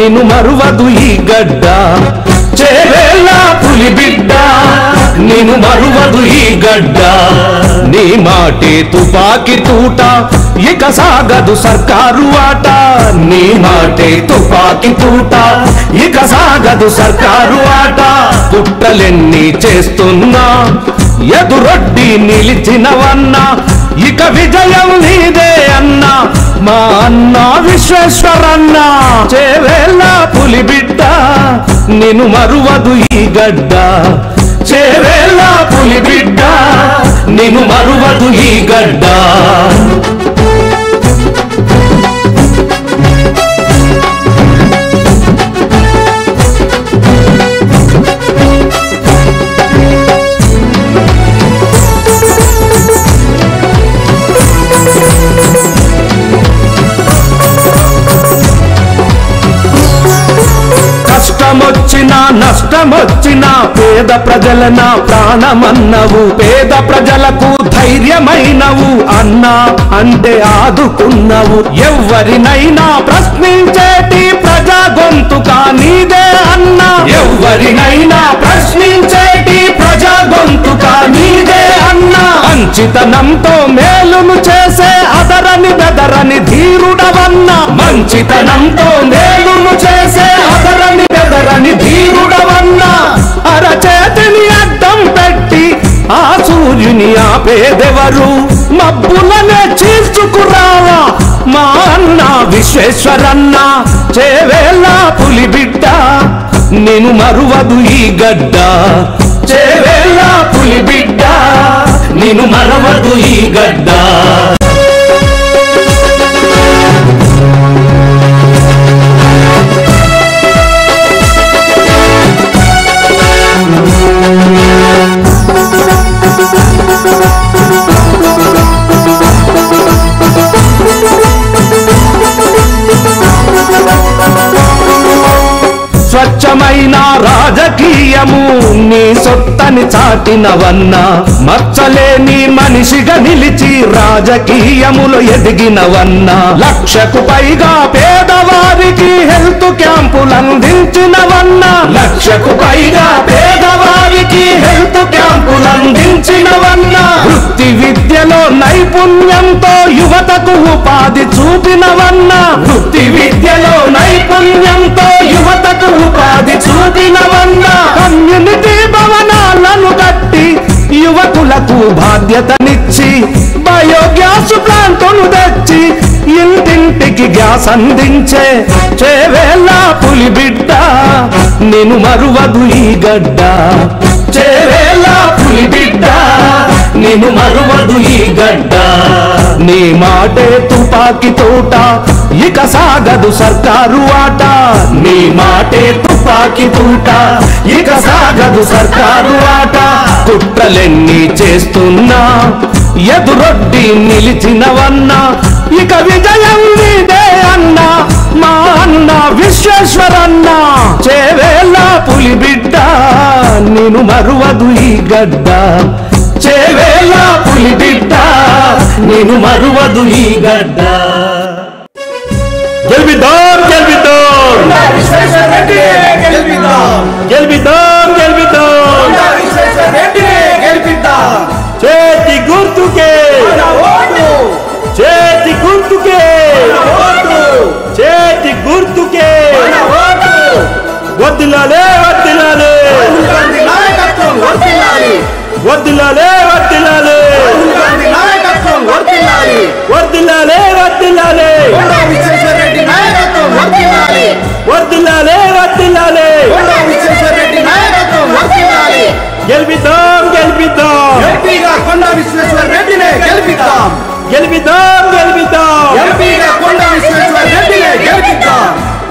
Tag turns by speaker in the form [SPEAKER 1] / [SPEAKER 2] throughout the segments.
[SPEAKER 1] నిన్ను మరువదు ఈ గడ్డ చేవేళ్ళ పులి బిడ్డ నిన్ను మరువదు ఈ గడ్డ నీ మాటే తుపాకి తూట ఇక సాగదు సర్కారు ఆట నీ మాటే తుపాకి తూట ఇక సాగదు సర్కారు ఆట పుట్టలెన్ని చేస్తున్నా ఎదురొడ్డి నిలిచినవన్నా ఇక విజయం నీదే అన్నా మా అన్న విశ్వేశ్వరన్న చేవేళ్ళ పులి బిడ్డ నిన్ను మరువదు ఈ గడ్డ చేవేళ్ళ పులి బిడ్డ నిన్ను మరువదు ఈ గడ్డ కష్టమొచ్చినా నష్టమొచ్చినా పేద ప్రజల నా ప్రాణమన్నవు పేద ప్రజలకు ధైర్యమైనవు అన్నా అంటే ఆదుకున్నవు ఎవరినైనా ప్రశ్నించేటి ప్రజా గొంతుక నీదే అన్నా ఎవరినైనా ప్రశ్నించేటి ప్రజా గొంతుక నీదే అన్నా మంచితనంతో మేలును చేసే అదరని బెదరని ధీరుడవన్నా మంచితనంతో మేలును చేసే అదరని బెదరని ధీరుడవన్నా అరచేతిని అడ్డం పెట్టి ఆ సూర్యుని ఆపేదెవరు మబ్బులనే చీల్చుకురావా మా అన్న విశ్వేశ్వరన్న చేవేళ్ళ పులి బిడ్డ నేను మరువదు ఈ గడ్డ చేవేళ్ళ పులి బిడ్డ నేను మరవదు ఈ గడ్డ స్వచ్ఛమైన రాజకీయము నీ సొత్తని చాటినవన్నా మచ్చలేని మనిషిగా నిలిచి రాజకీయములో ఎదిగినవన్నా లక్షకు పైగా పేదవారికి హెల్త్ క్యాంపులు అందించినవన్నా లక్షకు పైగా పేదవారికి హెల్త్ క్యాంపులు అందించినవన్నా వృత్తి విద్యలో నైపుణ్యంతో యువతకు ఉపాధి చూపినవన్నా వృత్తి విద్యలో నైపుణ్యంతో యువతకు ఉపాధి చూపినవన్నా కమ్యూనిటీ భవనాలను కట్టి యువకులకు బాధ్యతనిచ్చి బయోగ్యాస్ ప్లాంటును తెచ్చి ఇంటింటికి గ్యాస్ అందించే చేవేళ్ళ పులి బిడ్డ నేను మరువదు ఈ గడ్డ చేవేళ్ళ పులి బిడ్డ నేను మరువదు ఈ గడ్డ నీ మాటే తుపాకి తోట ఇక సాగదు సర్కారు ఆట నీ మాటే తుపాకి తూట ఇక సాగదు సర్కారు ఆట కుట్రలెన్ని చేస్తున్నా ఎదురొడ్డి నిలిచినవన్నా ఇక విజయం నీదే అన్నా మా అన్న విశ్వేశ్వరన్న చేవేళ్ళ పులి బిడ్డ నేను మరువదు ఈ గడ్డ చేవేళ్ళ పులి బిడ్డ నేను మరువదు ఈ గడ్డ గెలిపిద్దాం గెలిపిద్దాం గెలిపిద్దాం గెలిపిద్దాం చేతి గుర్తుకే చేతి గుర్తుకే చేతి గుర్తుకే వద్దులాలే వద్దులాలే వద్దులాలే వద్దులాలే వద్దులాలే వద్దులాలే వద్దులాలే వద్దులాలే గెలిపిద్దాం గెలిపిద్దాం
[SPEAKER 2] ఎంపీగా కొండా విశ్వేశ్వర రెడ్డినే గెలిపిద్దాం
[SPEAKER 1] గెలిపిద్దాం గెలిపిద్దాం
[SPEAKER 2] ఎంపీగా కొండా విశ్వేశ్వర రెడ్డినే గెలిపిద్దాం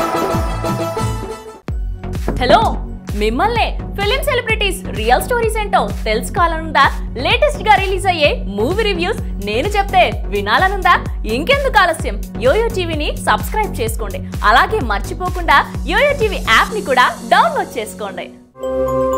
[SPEAKER 3] హలో మిమ్మల్నే ఫిలిం సెలబ్రిటీస్ రియల్ స్టోరీస్ ఏంటో తెలుసుకోవాలనుందా లేటెస్ట్ గా రిలీజ్ అయ్యే మూవీ రివ్యూస్ నేను చెప్తే వినాలనుందా ఇంకెందుకు ఆలస్యం యోయో టీవీని సబ్స్క్రైబ్ చేసుకోండి అలాగే మర్చిపోకుండా యోయో టీవీ యాప్ ని కూడా డౌన్లోడ్ చేసుకోండి